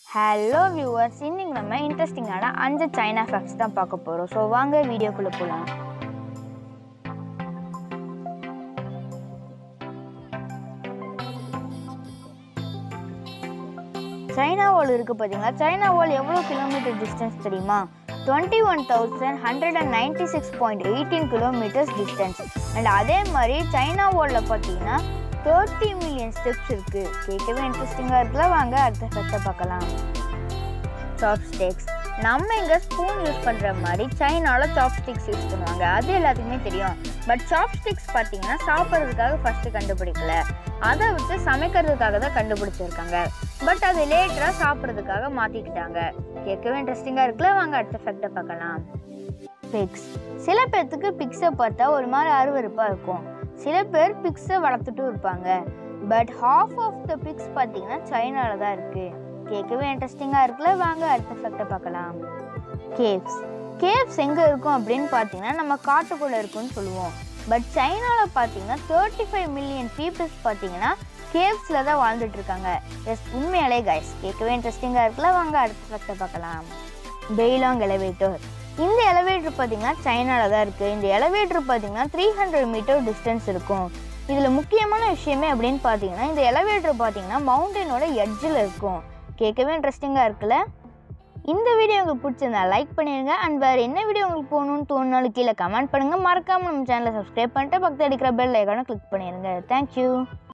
hello viewers இன்னைக்கு நம்ம இன்ட்ரெஸ்டிங்கான அஞ்சு சைனா ஃபேக்ட்ஸ் தான் பார்க்க போகிறோம் ஸோ வாங்க வீடியோக்குள்ளே போகலாம் சைனா வால் இருக்கு பார்த்தீங்களா சைனா வால் எவ்வளோ கிலோமீட்டர் டிஸ்டன்ஸ் தெரியுமா twenty one thousand hundred and ninety six point eighteen kilometres distance and அதே மாதிரி சைனா வாலில் பார்த்தீங்கன்னா தேர்ட்டி மில்லியன் ஸ்டெப்ஸ் இருக்குது கேட்கவே இன்ட்ரெஸ்டிங்காக இருக்குல்ல வாங்க அடுத்த ஃபேக்டை பார்க்கலாம் சாப்ஸ்டிக்ஸ் நம்ம இங்கே ஸ்பூன் யூஸ் பண்ணுற மாதிரி சைனாவில் சாப்ஸ்டிக்ஸ் யூஸ் பண்ணுவாங்க அது எல்லாத்துக்குமே தெரியும் பட் சாப்ஸ்டிக்ஸ் பார்த்தீங்கன்னா சாப்பிட்றதுக்காக ஃபஸ்ட்டு கண்டுபிடிக்கல அதை வச்சு சமைக்கிறதுக்காக தான் கண்டுபிடிச்சிருக்காங்க பட் அது லேட்டராக சாப்பிட்றதுக்காக மாற்றிக்கிட்டாங்க கேட்கவே இன்ட்ரெஸ்டிங்காக இருக்குல்ல வாங்க அடுத்த ஃபேக்டை பார்க்கலாம் பிக்ஸ் சில பேர்த்துக்கு பிக்ஸை பார்த்தா ஒரு மாதிரி அருவருப்பாக இருக்கும் சில பேர் பிக்ஸை வளர்த்துட்டும் இருப்பாங்க but half of the pigs பார்த்தீங்கன்னா சைனாவில் தான் இருக்குது கேட்கவே இன்ட்ரெஸ்டிங்காக இருக்குல்ல வாங்க அடுத்த ஃபேக்டை பார்க்கலாம் கேவ்ஸ் கேவ்ஸ் எங்கே இருக்கும் அப்படின்னு பார்த்தீங்கன்னா நம்ம காட்டுக்குள்ளே இருக்குன்னு சொல்லுவோம் பட் சைனாவில் பார்த்தீங்கன்னா தேர்ட்டி ஃபைவ் மில்லியன் பீப்புள்ஸ் பார்த்தீங்கன்னா கேவ்ஸில் தான் வாழ்ந்துட்டு இருக்காங்க எஸ் உண்மையாலே கைஸ் கேட்கவே இன்ட்ரெஸ்டிங்காக இருக்குல்ல வாங்க அடுத்த ஃபேக்டை பார்க்கலாம் பெய்லாங் எலவேட்டர் இந்த எலவேட்டர் பார்த்தீங்கன்னா சைனாவில் தான் இருக்குது இந்த எலவேட்டர் பார்த்தீங்கன்னா த்ரீ ஹண்ட்ரட் மீட்டர் டிஸ்டன்ஸ் இருக்கும் இதில் முக்கியமான விஷயமே அப்படின்னு பார்த்தீங்கன்னா இந்த எலவேட்டர் பார்த்தீங்கன்னா மவுண்டனோட எட்ஜில் இருக்கும் கேட்கவே இன்ட்ரெஸ்டிங்காக இருக்குல்ல இந்த வீடியோ உங்களுக்கு பிடிச்சிருந்தா லைக் பண்ணிடுங்க அண்ட் வேறு என்ன வீடியோ உங்களுக்கு போகணும்னு தோணுனாலும் கீழே கமெண்ட் பண்ணுங்கள் மறக்காமல் நம்ம சேனலை சப்ஸ்கிரைப் பண்ணிட்டு பக்கத்தில் அடிக்கிற பெல் ஐக்கானை கிளிக் பண்ணிடுங்க தேங்க்யூ